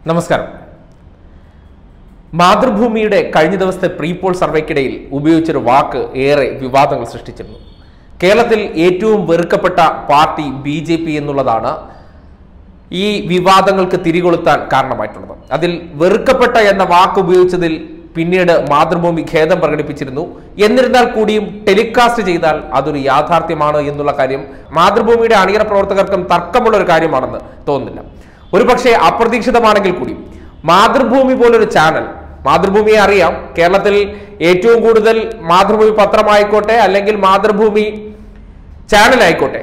നമസ്കാരം മാതൃഭൂമിയുടെ കഴിഞ്ഞ ദിവസത്തെ പ്രീ പോൾ സർവേക്കിടയിൽ ഉപയോഗിച്ചൊരു വാക്ക് ഏറെ വിവാദങ്ങൾ സൃഷ്ടിച്ചിരുന്നു കേരളത്തിൽ ഏറ്റവും വെറുക്കപ്പെട്ട പാർട്ടി ബി ജെ പി എന്നുള്ളതാണ് ഈ വിവാദങ്ങൾക്ക് തിരികൊളുത്താൻ കാരണമായിട്ടുള്ളത് അതിൽ വെറുക്കപ്പെട്ട എന്ന വാക്ക് ഉപയോഗിച്ചതിൽ പിന്നീട് മാതൃഭൂമി ഖേദം പ്രകടിപ്പിച്ചിരുന്നു എന്നിരുന്നാൽ കൂടിയും ടെലികാസ്റ്റ് ചെയ്താൽ അതൊരു യാഥാർത്ഥ്യമാണ് എന്നുള്ള കാര്യം മാതൃഭൂമിയുടെ അണിയറ പ്രവർത്തകർക്കും തർക്കമുള്ള ഒരു കാര്യമാണെന്ന് തോന്നുന്നില്ല ഒരു പക്ഷേ അപ്രതീക്ഷിതമാണെങ്കിൽ കൂടി മാതൃഭൂമി പോലൊരു ചാനൽ മാതൃഭൂമിയെ അറിയാം കേരളത്തിൽ ഏറ്റവും കൂടുതൽ മാതൃഭൂമി പത്രമായിക്കോട്ടെ അല്ലെങ്കിൽ മാതൃഭൂമി ചാനൽ ആയിക്കോട്ടെ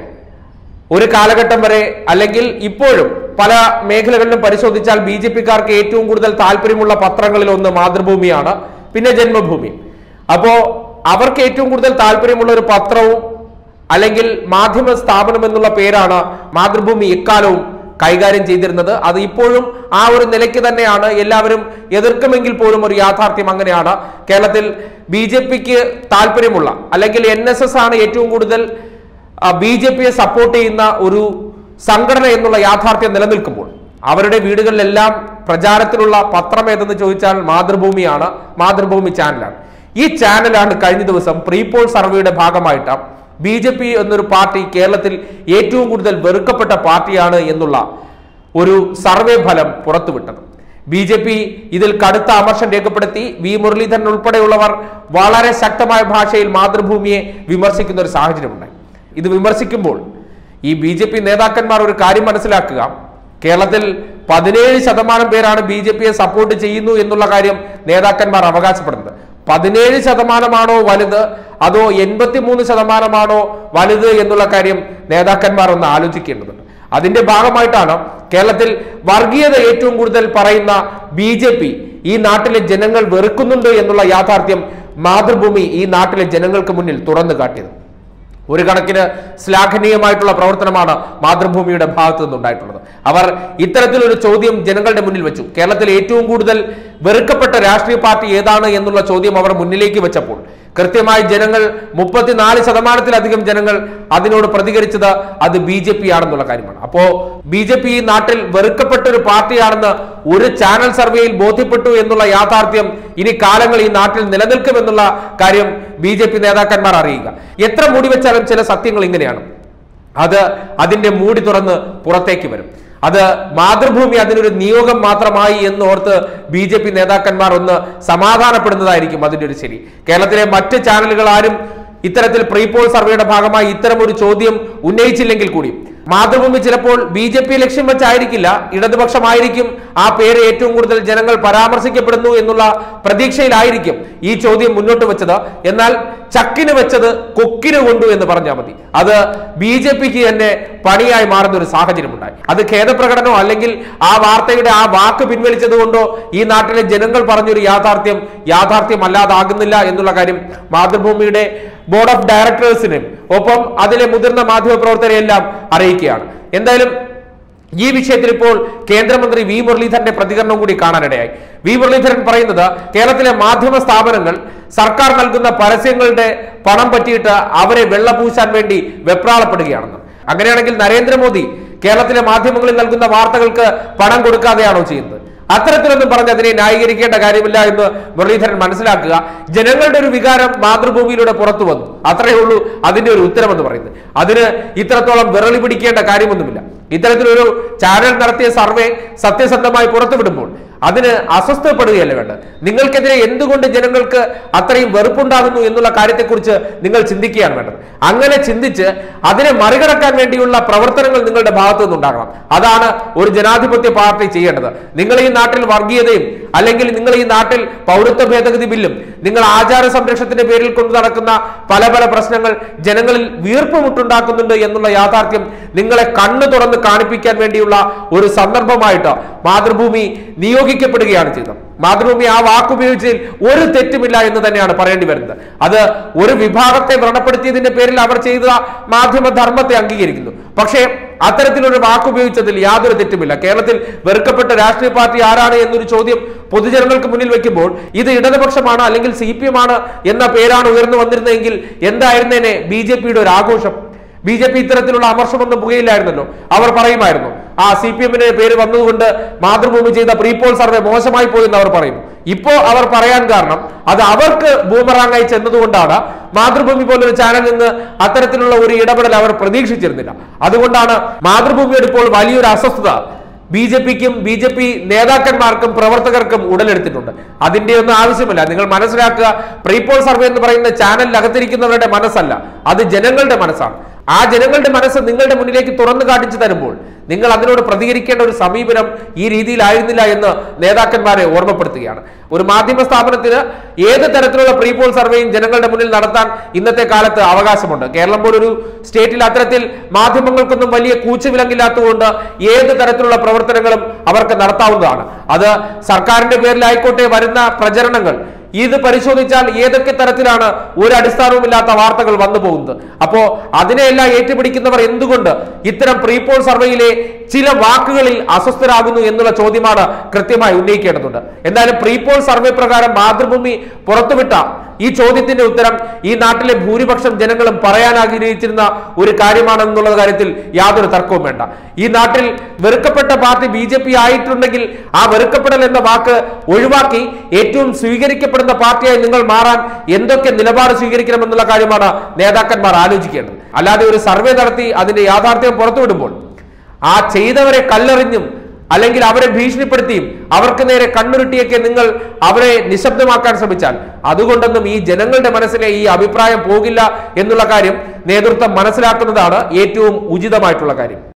ഒരു കാലഘട്ടം വരെ അല്ലെങ്കിൽ ഇപ്പോഴും പല മേഖലകളിലും പരിശോധിച്ചാൽ ബി ജെ പിക്കാർക്ക് ഏറ്റവും കൂടുതൽ താല്പര്യമുള്ള പത്രങ്ങളിൽ ഒന്ന് മാതൃഭൂമിയാണ് പിന്നെ ജന്മഭൂമി അപ്പോ അവർക്ക് ഏറ്റവും കൂടുതൽ താല്പര്യമുള്ള ഒരു പത്രവും അല്ലെങ്കിൽ മാധ്യമ സ്ഥാപനം എന്നുള്ള പേരാണ് മാതൃഭൂമി എക്കാലവും കൈകാര്യം ചെയ്തിരുന്നത് അത് ഇപ്പോഴും ആ ഒരു നിലയ്ക്ക് തന്നെയാണ് എല്ലാവരും എതിർക്കുമെങ്കിൽ പോലും ഒരു യാഥാർത്ഥ്യം അങ്ങനെയാണ് കേരളത്തിൽ ബി ജെ പിക്ക് താല്പര്യമുള്ള അല്ലെങ്കിൽ എൻ എസ് എസ് ആണ് ഏറ്റവും കൂടുതൽ ബി ജെ പിയെ സപ്പോർട്ട് ചെയ്യുന്ന ഒരു സംഘടന എന്നുള്ള യാഥാർത്ഥ്യം നിലനിൽക്കുമ്പോൾ അവരുടെ വീടുകളിലെല്ലാം പ്രചാരത്തിലുള്ള പത്രം ഏതെന്ന് ചോദിച്ചാൽ മാതൃഭൂമിയാണ് മാതൃഭൂമി ചാനലാണ് ഈ ചാനലാണ് കഴിഞ്ഞ ദിവസം പ്രീപോൾ സർവേയുടെ ഭാഗമായിട്ട് ബി ജെ പി എന്നൊരു പാർട്ടി കേരളത്തിൽ ഏറ്റവും കൂടുതൽ വെറുക്കപ്പെട്ട പാർട്ടിയാണ് എന്നുള്ള ഒരു സർവേ ഫലം പുറത്തുവിട്ടത് ബി ജെ പി ഇതിൽ കടുത്ത അമർഷം രേഖപ്പെടുത്തി വി മുരളീധരൻ ഉൾപ്പെടെയുള്ളവർ വളരെ ശക്തമായ ഭാഷയിൽ മാതൃഭൂമിയെ വിമർശിക്കുന്ന ഒരു സാഹചര്യമുണ്ടായി ഇത് വിമർശിക്കുമ്പോൾ ഈ ബി ജെ പി നേതാക്കന്മാർ ഒരു കാര്യം മനസ്സിലാക്കുക കേരളത്തിൽ പതിനേഴ് ശതമാനം പേരാണ് ബി ജെ പിയെ സപ്പോർട്ട് ചെയ്യുന്നു എന്നുള്ള കാര്യം നേതാക്കന്മാർ അവകാശപ്പെടുന്നത് പതിനേഴ് ശതമാനമാണോ വലുത് അതോ എൺപത്തിമൂന്ന് ശതമാനമാണോ വലുത് എന്നുള്ള കാര്യം നേതാക്കന്മാർ ഒന്ന് ആലോചിക്കേണ്ടതുണ്ട് അതിന്റെ ഭാഗമായിട്ടാണ് കേരളത്തിൽ വർഗീയത ഏറ്റവും കൂടുതൽ പറയുന്ന ബി ഈ നാട്ടിലെ ജനങ്ങൾ വെറുക്കുന്നുണ്ട് എന്നുള്ള യാഥാർത്ഥ്യം മാതൃഭൂമി ഈ നാട്ടിലെ ജനങ്ങൾക്ക് മുന്നിൽ തുറന്നു കാട്ടിയത് ഒരു കണക്കിന് ശ്ലാഘനീയമായിട്ടുള്ള പ്രവർത്തനമാണ് മാതൃഭൂമിയുടെ ഭാഗത്തു നിന്നുണ്ടായിട്ടുള്ളത് അവർ ഇത്തരത്തിലൊരു ചോദ്യം ജനങ്ങളുടെ മുന്നിൽ വെച്ചു കേരളത്തിൽ ഏറ്റവും കൂടുതൽ വെറുക്കപ്പെട്ട രാഷ്ട്രീയ പാർട്ടി ഏതാണ് എന്നുള്ള ചോദ്യം അവർ മുന്നിലേക്ക് വെച്ചപ്പോൾ കൃത്യമായി ജനങ്ങൾ മുപ്പത്തിനാല് ശതമാനത്തിലധികം ജനങ്ങൾ അതിനോട് പ്രതികരിച്ചത് അത് ബി ജെ പി ആണെന്നുള്ള കാര്യമാണ് അപ്പോ ബി ജെ പി ഈ നാട്ടിൽ വെറുക്കപ്പെട്ട ഒരു പാർട്ടിയാണെന്ന് ഒരു ചാനൽ സർവേയിൽ ബോധ്യപ്പെട്ടു എന്നുള്ള യാഥാർത്ഥ്യം ഇനി കാലങ്ങൾ ഈ നാട്ടിൽ നിലനിൽക്കുമെന്നുള്ള കാര്യം ബി ജെ പി നേതാക്കന്മാർ അറിയുക എത്ര മൂടി വെച്ചാലും ചില സത്യങ്ങൾ ഇങ്ങനെയാണ് അത് അതിന്റെ മൂടി തുറന്ന് പുറത്തേക്ക് വരും അത് മാതൃഭൂമി അതിനൊരു നിയോഗം മാത്രമായി എന്ന് ഓർത്ത് ബി ജെ പി നേതാക്കന്മാർ ഒന്ന് സമാധാനപ്പെടുന്നതായിരിക്കും അതിന്റെ ഒരു ശരി കേരളത്തിലെ മറ്റ് ചാനലുകൾ ആരും ഇത്തരത്തിൽ പ്രീപോൾ സർവേയുടെ ഭാഗമായി ഇത്തരം ഒരു ചോദ്യം ഉന്നയിച്ചില്ലെങ്കിൽ കൂടി മാതൃഭൂമി ചിലപ്പോൾ ബി ജെ പി ലക്ഷ്യം വെച്ചായിരിക്കില്ല ഇടതുപക്ഷമായിരിക്കും ആ പേര് ഏറ്റവും കൂടുതൽ ജനങ്ങൾ പരാമർശിക്കപ്പെടുന്നു എന്നുള്ള പ്രതീക്ഷയിലായിരിക്കും ഈ ചോദ്യം മുന്നോട്ട് വെച്ചത് എന്നാൽ ചക്കിന് വെച്ചത് കൊക്കിന് കൊണ്ടു എന്ന് പറഞ്ഞാൽ മതി അത് ബി ജെ പിക്ക് തന്നെ പണിയായി മാറുന്ന ഒരു സാഹചര്യമുണ്ടായി അത് ഖേദപ്രകടനമോ അല്ലെങ്കിൽ ആ വാർത്തയുടെ ആ വാക്ക് പിൻവലിച്ചത് കൊണ്ടോ ഈ നാട്ടിലെ ജനങ്ങൾ പറഞ്ഞൊരു യാഥാർത്ഥ്യം യാഥാർത്ഥ്യമല്ലാതാകുന്നില്ല എന്നുള്ള കാര്യം മാതൃഭൂമിയുടെ ബോർഡ് ഓഫ് ഡയറക്ടേഴ്സിനും ഒപ്പം അതിലെ മുതിർന്ന മാധ്യമപ്രവർത്തകരെ എല്ലാം അറിയിക്കുകയാണ് എന്തായാലും ഈ വിഷയത്തിൽ ഇപ്പോൾ കേന്ദ്രമന്ത്രി വി മുരളീധരന്റെ പ്രതികരണം കൂടി കാണാനിടയായി വി മുരളീധരൻ പറയുന്നത് കേരളത്തിലെ മാധ്യമ സ്ഥാപനങ്ങൾ സർക്കാർ നൽകുന്ന പരസ്യങ്ങളുടെ പണം പറ്റിയിട്ട് അവരെ വെള്ളപൂശാൻ വേണ്ടി വെപ്രാളപ്പെടുകയാണെന്ന് അങ്ങനെയാണെങ്കിൽ നരേന്ദ്രമോദി കേരളത്തിലെ മാധ്യമങ്ങളിൽ നൽകുന്ന വാർത്തകൾക്ക് പണം കൊടുക്കാതെയാണോ ചെയ്യുന്നത് അത്തരത്തിലൊന്നും പറഞ്ഞ് അതിനെ ന്യായീകരിക്കേണ്ട കാര്യമില്ല എന്ന് മുരളീധരൻ മനസ്സിലാക്കുക ജനങ്ങളുടെ ഒരു വികാരം മാതൃഭൂമിയിലൂടെ പുറത്തു വന്നു അത്രയേ ഉള്ളൂ അതിന്റെ ഒരു ഉത്തരമെന്ന് പറയുന്നത് അതിന് ഇത്രത്തോളം വിറളി പിടിക്കേണ്ട കാര്യമൊന്നുമില്ല ഇത്തരത്തിലൊരു ചാനൽ നടത്തിയ സർവേ സത്യസന്ധമായി പുറത്തുവിടുമ്പോൾ അതിന് അസ്വസ്ഥപ്പെടുകയല്ല വേണ്ടത് നിങ്ങൾക്കെതിരെ എന്തുകൊണ്ട് ജനങ്ങൾക്ക് അത്രയും വെറുപ്പുണ്ടാകുന്നു എന്നുള്ള കാര്യത്തെക്കുറിച്ച് നിങ്ങൾ ചിന്തിക്കുകയാണ് വേണ്ടത് അങ്ങനെ ചിന്തിച്ച് അതിനെ മറികടക്കാൻ വേണ്ടിയുള്ള പ്രവർത്തനങ്ങൾ നിങ്ങളുടെ ഭാഗത്തു നിന്നുണ്ടാകണം അതാണ് ഒരു ജനാധിപത്യ പാർട്ടി ചെയ്യേണ്ടത് നിങ്ങൾ ഈ നാട്ടിൽ വർഗീയതയും അല്ലെങ്കിൽ നിങ്ങൾ ഈ നാട്ടിൽ പൗരത്വ ഭേദഗതി ബില്ലും നിങ്ങൾ ആചാര സംരക്ഷണത്തിന്റെ പേരിൽ കൊണ്ടു നടക്കുന്ന പല പല പ്രശ്നങ്ങൾ ജനങ്ങളിൽ വീർപ്പുമുട്ടുണ്ടാക്കുന്നുണ്ട് എന്നുള്ള യാഥാർത്ഥ്യം നിങ്ങളെ കണ്ണു തുറന്ന് കാണിപ്പിക്കാൻ വേണ്ടിയുള്ള ഒരു സന്ദർഭമായിട്ട് മാതൃഭൂമി നിയോഗിക്കപ്പെടുകയാണ് ചെയ്തത് മാതൃഭൂമി ആ വാക്കുപയോഗിച്ചതിൽ ഒരു തെറ്റുമില്ല എന്ന് തന്നെയാണ് പറയേണ്ടി വരുന്നത് അത് ഒരു വിഭാഗത്തെ വ്രണപ്പെടുത്തിയതിന്റെ പേരിൽ അവർ ചെയ്ത മാധ്യമ ധർമ്മത്തെ അംഗീകരിക്കുന്നു പക്ഷേ അത്തരത്തിലൊരു വാക്കുപയോഗിച്ചതിൽ യാതൊരു തെറ്റുമില്ല കേരളത്തിൽ വെറുക്കപ്പെട്ട രാഷ്ട്രീയ പാർട്ടി ആരാണ് എന്നൊരു ചോദ്യം പൊതുജനങ്ങൾക്ക് മുന്നിൽ വെക്കുമ്പോൾ ഇത് ഇടതുപക്ഷമാണ് അല്ലെങ്കിൽ സി പി എം ആണ് എന്ന പേരാണ് ഉയർന്നു വന്നിരുന്നതെങ്കിൽ എന്തായിരുന്നേനെ ബി ജെ പിയുടെ ഒരു ആഘോഷം ബി ജെ പി ഇത്തരത്തിലുള്ള അമർഷമൊന്നും പുകയില്ലായിരുന്നല്ലോ അവർ പറയുമായിരുന്നു ആ സി പി എമ്മിന്റെ പേര് വന്നതുകൊണ്ട് മാതൃഭൂമി ചെയ്ത പ്രീപോൾ സർവേ മോശമായി പോയി എന്ന് അവർ പറയും ഇപ്പോ അവർ പറയാൻ കാരണം അത് അവർക്ക് ബൂമറാങ്ങായി ചെന്നതുകൊണ്ടാണ് മാതൃഭൂമി പോലൊരു ചാനലിൽ നിന്ന് അത്തരത്തിലുള്ള ഒരു ഇടപെടൽ അവർ പ്രതീക്ഷിച്ചിരുന്നില്ല അതുകൊണ്ടാണ് മാതൃഭൂമിയുടെ ഇപ്പോൾ വലിയൊരു അസ്വസ്ഥത ബി ജെ പിക്കും ബി ജെ പി നേതാക്കന്മാർക്കും പ്രവർത്തകർക്കും ഉടലെടുത്തിട്ടുണ്ട് അതിന്റെ ഒന്നും ആവശ്യമില്ല നിങ്ങൾ മനസ്സിലാക്കുക പ്രീപോൾ സർവേ എന്ന് പറയുന്ന ചാനലിൽ അകത്തിരിക്കുന്നവരുടെ മനസ്സല്ല അത് ജനങ്ങളുടെ മനസ്സാണ് ആ ജനങ്ങളുടെ മനസ്സ് നിങ്ങളുടെ മുന്നിലേക്ക് തുറന്നു കാട്ടിച്ചു തരുമ്പോൾ നിങ്ങൾ അതിനോട് പ്രതികരിക്കേണ്ട ഒരു സമീപനം ഈ രീതിയിലായിരുന്നില്ല എന്ന് നേതാക്കന്മാരെ ഓർമ്മപ്പെടുത്തുകയാണ് ഒരു മാധ്യമ സ്ഥാപനത്തിന് ഏത് തരത്തിലുള്ള പ്രീപോൾ സർവേയും ജനങ്ങളുടെ മുന്നിൽ നടത്താൻ ഇന്നത്തെ കാലത്ത് അവകാശമുണ്ട് കേരളം പോലൊരു സ്റ്റേറ്റിൽ അത്തരത്തിൽ മാധ്യമങ്ങൾക്കൊന്നും വലിയ കൂച്ചുവിലങ്ങില്ലാത്തതുകൊണ്ട് ഏത് തരത്തിലുള്ള പ്രവർത്തനങ്ങളും അവർക്ക് നടത്താവുന്നതാണ് അത് സർക്കാരിന്റെ പേരിലായിക്കോട്ടെ വരുന്ന പ്രചരണങ്ങൾ ഇത് പരിശോധിച്ചാൽ ഏതൊക്കെ തരത്തിലാണ് ഒരു അടിസ്ഥാനവുമില്ലാത്ത വാർത്തകൾ വന്നു പോകുന്നത് അപ്പോ അതിനെയെല്ലാം ഏറ്റുപിടിക്കുന്നവർ എന്തുകൊണ്ട് ഇത്തരം പ്രീപോൾ സർവേയിലെ ചില വാക്കുകളിൽ അസ്വസ്ഥരാകുന്നു എന്നുള്ള ചോദ്യമാണ് കൃത്യമായി ഉന്നയിക്കേണ്ടതുണ്ട് എന്തായാലും പ്രീപോൾ സർവേ പ്രകാരം മാതൃഭൂമി പുറത്തുവിട്ട ഈ ചോദ്യത്തിന്റെ ഉത്തരം ഈ നാട്ടിലെ ഭൂരിപക്ഷം ജനങ്ങളും പറയാൻ ആഗ്രഹിച്ചിരുന്ന ഒരു കാര്യമാണെന്നുള്ള കാര്യത്തിൽ യാതൊരു തർക്കവും വേണ്ട ഈ നാട്ടിൽ വെറുക്കപ്പെട്ട പാർട്ടി ബി ജെ പി ആയിട്ടുണ്ടെങ്കിൽ ആ വെറുക്കപ്പെടൽ എന്ന വാക്ക് ഒഴിവാക്കി ഏറ്റവും സ്വീകരിക്കപ്പെടുന്ന പാർട്ടിയായി നിങ്ങൾ മാറാൻ എന്തൊക്കെ നിലപാട് സ്വീകരിക്കണമെന്നുള്ള കാര്യമാണ് നേതാക്കന്മാർ ആലോചിക്കേണ്ടത് അല്ലാതെ ഒരു സർവേ നടത്തി അതിന്റെ യാഥാർത്ഥ്യം പുറത്തുവിടുമ്പോൾ ആ ചെയ്തവരെ കല്ലെറിഞ്ഞും അല്ലെങ്കിൽ അവരെ ഭീഷണിപ്പെടുത്തിയും അവർക്ക് നേരെ കണ്ണുരുട്ടിയൊക്കെ നിങ്ങൾ അവരെ നിശബ്ദമാക്കാൻ ശ്രമിച്ചാൽ അതുകൊണ്ടൊന്നും ഈ ജനങ്ങളുടെ മനസ്സിലെ ഈ അഭിപ്രായം പോകില്ല എന്നുള്ള കാര്യം നേതൃത്വം മനസ്സിലാക്കുന്നതാണ് ഏറ്റവും ഉചിതമായിട്ടുള്ള കാര്യം